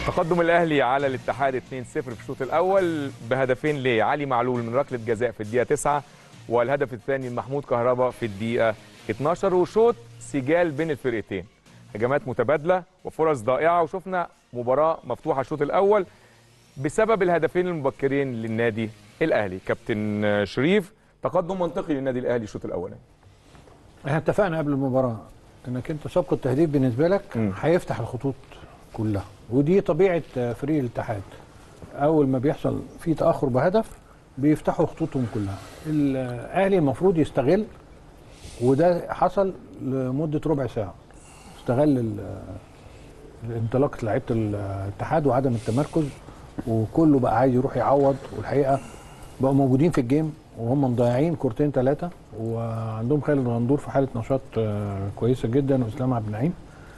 تقدم الاهلي على الاتحاد 2-0 في الشوط الاول بهدفين لعلي معلول من ركله جزاء في الدقيقه 9 والهدف الثاني لمحمود كهربا في الدقيقه 12 وشوط سجال بين الفرقتين هجمات متبادله وفرص ضائعه وشفنا مباراه مفتوحه الشوط الاول بسبب الهدفين المبكرين للنادي الاهلي كابتن شريف تقدم منطقي للنادي الاهلي الشوط الاولاني احنا اتفقنا قبل المباراه انك انت سبق التهديد بالنسبه لك مم. هيفتح الخطوط كلها ودي طبيعه فريق الاتحاد اول ما بيحصل في تاخر بهدف بيفتحوا خطوطهم كلها الاهلي المفروض يستغل وده حصل لمده ربع ساعه استغل ال- انطلاقه لعيبه الاتحاد وعدم التمركز وكله بقى عايز يروح يعوض والحقيقه بقوا موجودين في الجيم وهم مضيعين كورتين ثلاثه وعندهم خالد غندور في حاله نشاط آه، كويسه جدا واسلام عبد النعيم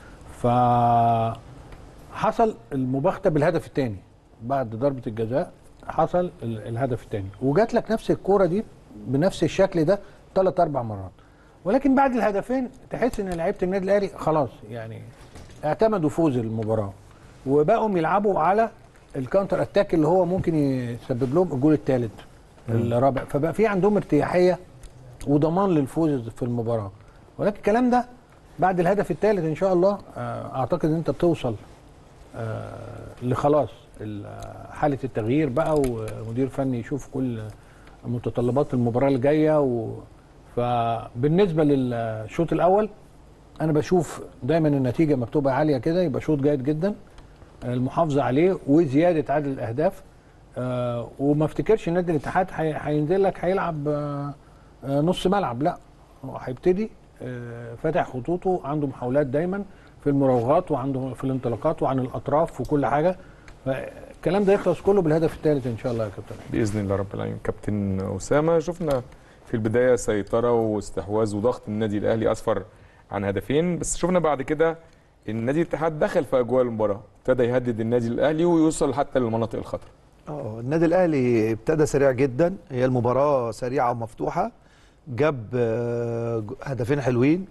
فحصل المباغته بالهدف الثاني بعد ضربه الجزاء حصل ال- الهدف الثاني وجات لك نفس الكوره دي بنفس الشكل ده ثلاث اربع مرات ولكن بعد الهدفين تحس ان لعيبه النادي الاهلي خلاص يعني اعتمدوا فوز المباراه وبقوا يلعبوا على الكاونتر اتاك اللي هو ممكن يسبب لهم الجول الثالث الرابع فبقى في عندهم ارتياحيه وضمان للفوز في المباراه ولكن الكلام ده بعد الهدف الثالث ان شاء الله آه، اعتقد ان انت بتوصل آه، لخلاص ال- حاله التغيير بقى ومدير فني يشوف كل متطلبات المباراه الجايه و فبالنسبه للشوط الاول انا بشوف دايما النتيجه ما بتبقى عاليه كده يبقى شوط جيد جدا المحافظه عليه وزياده عدد الاهداف آه وما افتكرش نادي الاتحاد هي- هينزل لك هيلعب آه آه نص ملعب لا هو هيبتدي آه فاتح خطوطه عنده محاولات دايما في المراوغات وعنده في الانطلاقات وعن الاطراف وكل حاجه فالكلام ده يخلص كله بالهدف الثالث ان شاء الله يا كابتن باذن الله رب العالمين كابتن اسامه شفنا في البدايه سيطره واستحواذ وضغط النادي الاهلي اسفر عن هدفين بس شفنا بعد كده ان نادي الاتحاد دخل في اجواء المباراه ابتدى يهدد النادي الاهلي ويوصل حتى للمناطق الخطر اه النادي الاهلي ابتدى سريع جدا هي المباراه سريعه ومفتوحه جاب آه، ج- هدفين حلوين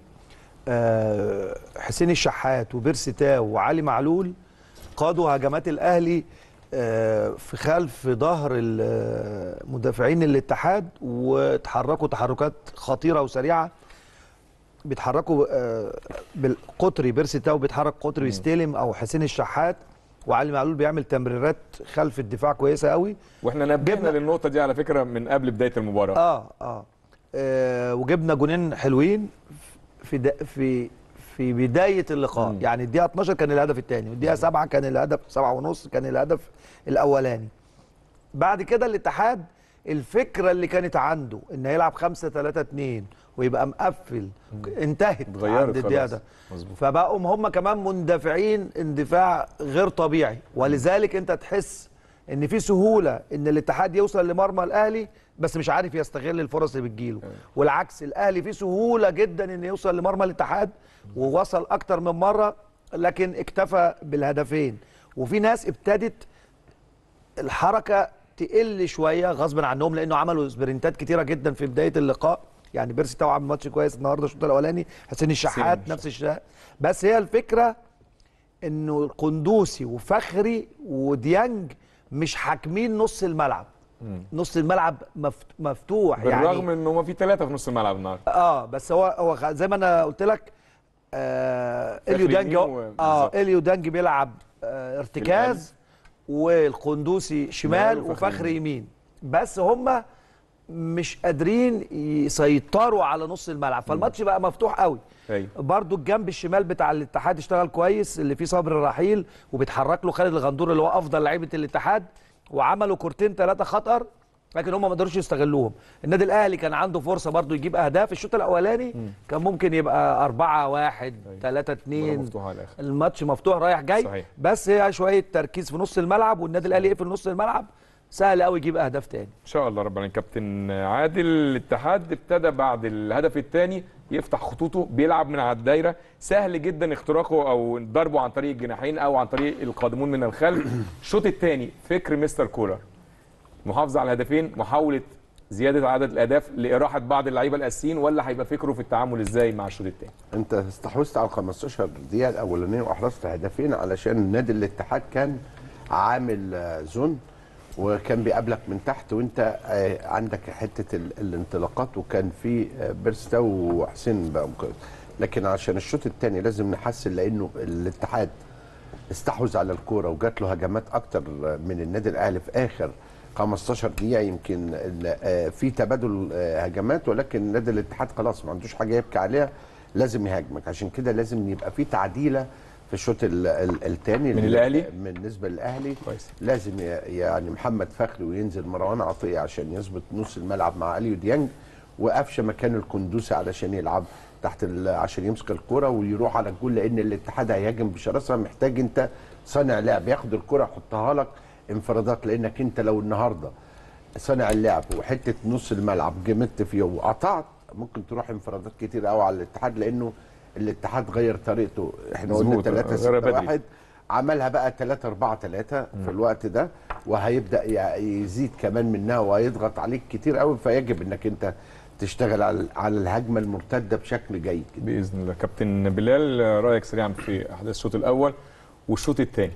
آه، حسين الشحات وبيرسي تاو وعلي معلول قادوا هجمات الاهلي آه، في خلف ظهر ال- مدافعين الاتحاد وتحركوا تحركات خطيره وسريعه بيتحركوا آه، بالقطري بيرسي تاو بيتحرك قطري يستلم او حسين الشحات وعلي معلول بيعمل تمريرات خلف الدفاع كويسه قوي واحنا نبهنا جبنا- للنقطه دي على فكره من قبل بدايه المباراه اه اه, آه وجبنا جونين حلوين في دا في في بدايه اللقاء مم. يعني الدقيقه 12 كان الهدف الثاني والدقيقه 7 كان الهدف 7 ونص كان الهدف الاولاني بعد كده الاتحاد الفكره اللي كانت عنده ان هيلعب 5 3 2 ويبقى مقفل انتهت اتغيرت عند الدقيقه خلاص. ده مظبوط فبقوا هم كمان مندفعين اندفاع غير طبيعي ولذلك انت تحس ان في سهوله ان الاتحاد يوصل لمرمى الاهلي بس مش عارف يستغل الفرص اللي بتجيله والعكس الاهلي في سهوله جدا ان يوصل لمرمى الاتحاد ووصل اكتر من مره لكن اكتفى بالهدفين وفي ناس ابتدت الحركه تقل شويه غصبا عنهم لانه عملوا سبرنتات كتيره جدا في بدايه اللقاء يعني بيرسي طبعا عمل ماتش كويس النهارده الشوط الاولاني حسين الشحات الشحات. نفس الشيء بس هي الفكره انه القندوسي وفخري وديانج مش حاكمين نص الملعب نص الملعب مفت- مفتوح بالرغم يعني ان هو في ثلاثه في نص الملعب النهارده اه بس هو هو خ- زي ما انا قلت لك آه فخري اليو دانج يمين هو- و- اه بالظبط. اليو دانج بيلعب آه ارتكاز والقندوسي شمال شمال وفخري وفخري يمين بس هم مش قادرين يسيطروا على نص الملعب فالماتش بقى مفتوح قوي ايوه برضو الجنب الشمال بتاع الاتحاد اشتغل كويس اللي فيه صبري الرحيل وبيتحرك له خالد الغندور اللي هو افضل لعيبه الاتحاد وعملوا كورتين ثلاثه خطر لكن هم ما قدروش يستغلوهم النادي الاهلي كان عنده فرصه برضو يجيب اهداف الشوط الاولاني كان ممكن يبقى 4 1 3 مباراة 2 مفتوحه على الاخر الماتش مفتوح رايح جاي صحيح. بس هي شويه تركيز في نص الملعب والنادي الاهلي يقفل نص الملعب سهل قوي يجيب اهداف تاني ان شاء الله رب العالمين كابتن عادل الاتحاد ابتدى بعد الهدف الثاني يفتح خطوطه بيلعب من على الدايره سهل جدا اختراقه او ضربه عن طريق الجناحين او عن طريق القادمون من الخلف الشوط الثاني فكر مستر كولر محافظه على الهدفين محاوله زياده عدد الاهداف لاراحه بعض اللعيبه الاساسيين ولا هيبقى فكره في التعامل ازاي مع الشوط الثاني انت استحوذت على ال 15 دقيقه الاولانيه واحرزت هدفين علشان نادي الاتحاد كان عامل آه، زون وكان بيقابلك من تحت وانت آه، عندك حته ال- الانطلاقات وكان في آه، بيرستا وحسين بقى كويس. لكن عشان الشوط الثاني لازم نحسن لانه الاتحاد استحوذ على الكوره وجات له هجمات اكتر من النادي الاهلي في اخر 15 دقيقه يمكن ال- آه، في تبادل آه، هجمات ولكن نادي الاتحاد خلاص ما عندوش حاجه يبكي عليها لازم يهاجمك عشان كده لازم يبقى في تعديله في الشوط الثاني من الأهلي؟ بالنسبه للاهلي كويس. لازم ي- يعني محمد فخري وينزل مروان عطيه عشان يظبط نص الملعب مع اليو ديانج وقفشه مكان الكندوسي علشان يلعب تحت ال- عشان يمسك الكرة ويروح على الجول لان الاتحاد هيهاجم بشراسه محتاج انت صانع لعب ياخد الكرة يحطها لك انفرادات لانك انت لو النهارده صانع اللعب وحته نص الملعب جمدت فيه وقطعت ممكن تروح انفرادات كتير قوي على الاتحاد لانه الاتحاد غير طريقته احنا قلنا مظبوط، 3 غير 6 بدري. 1 عملها بقى 3 4 3 في الوقت ده وهيبدا ي- يزيد كمان منها وهيضغط عليك كتير قوي فيجب انك انت تشتغل على على الهجمه المرتده بشكل جيد جدا باذن الله كابتن بلال رايك سريعا في احداث الشوط الاول والشوط الثاني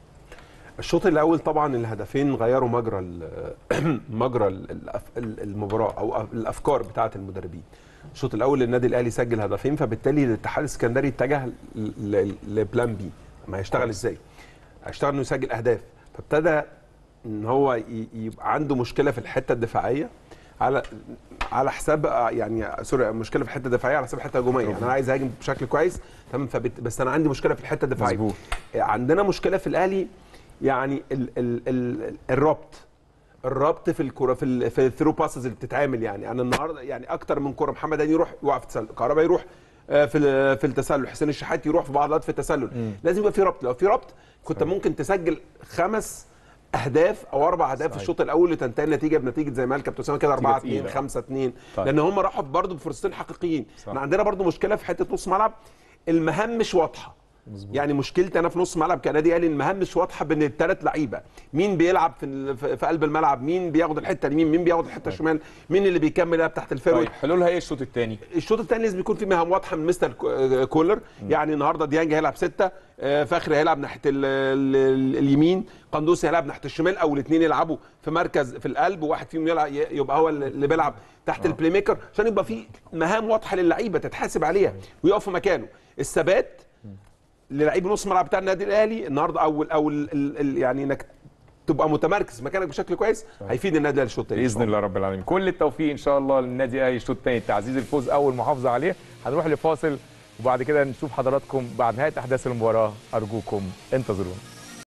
الشوط الاول طبعا الهدفين غيروا مجرى ال- مجرى ال- الأف- ال- المباراه او أف- الافكار بتاعه المدربين الشوط الاول النادي الاهلي سجل هدفين فبالتالي الاتحاد السكندري اتجه ل- ل- لبلان بي ما هيشتغل ازاي هيشتغل انه يسجل اهداف فابتدى ان هو ي- يبقى عنده مشكله في الحته الدفاعيه على على حساب يعني سوري مشكله في الحته الدفاعيه على حساب الحته الهجوميه يعني انا عايز اهاجم بشكل كويس تمام فبت... بس انا عندي مشكله في الحته الدفاعيه مظبوط. عندنا مشكله في الاهلي يعني ال ال ال الربط الربط في الكره في ال في الثرو باسز اللي بتتعمل يعني انا النهارده يعني اكتر من كره محمد هاني يروح يقع في التسلل كهربا يروح آه، في ال- في التسلل حسين الشحات يروح في بعض الوقت في التسلل لازم يبقى في ربط لو في ربط كنت ممكن تسجل خمس اهداف او اربع اهداف في الشوط الاول لتنتهي النتيجه بنتيجه زي ما قال كابتن اسامه كده 4 2 تقيلة. 5 2 طيب. لان هم راحوا برضه بفرصتين حقيقيين احنا عندنا برضه مشكله في حته نص ملعب المهام مش واضحه مزبوط. يعني مشكلتي انا في نص ملعب كنادي اهلي المهام مش واضحه بين الثلاث لعيبه مين بيلعب في ال- في في قلب الملعب مين بياخد الحته اليمين مين بياخد الحته الشمال مين اللي بيكمل يلعب تحت الفيرود طيب حلولها ايه الشوط الثاني الشوط الثاني لازم يكون في مهام واضحه من مستر كو- كولر يعني النهارده ديانج هيلعب سته آه، فخري هيلعب ناحيه ال ال ال اليمين قندوسي هيلعب ناحيه الشمال او الاثنين يلعبوا في مركز في القلب وواحد فيهم يلعب يبقى هو اللي بيلعب تحت البلاي ميكر عشان يبقى في مهام واضحه للعيبه تتحاسب عليها ويقف في مكانه الثبات للعيب نص ملعب بتاع النادي الاهلي النهارده او او ال ال ال يعني انك تبقى متمركز في مكانك بشكل كويس هيفيد النادي الاهلي الشوط الثاني باذن الله رب العالمين كل التوفيق ان شاء الله للنادي الاهلي الشوط الثاني تعزيز الفوز اول محافظه عليه هنروح لفاصل وبعد كده نشوف حضراتكم بعد نهايه احداث المباراه ارجوكم انتظرونا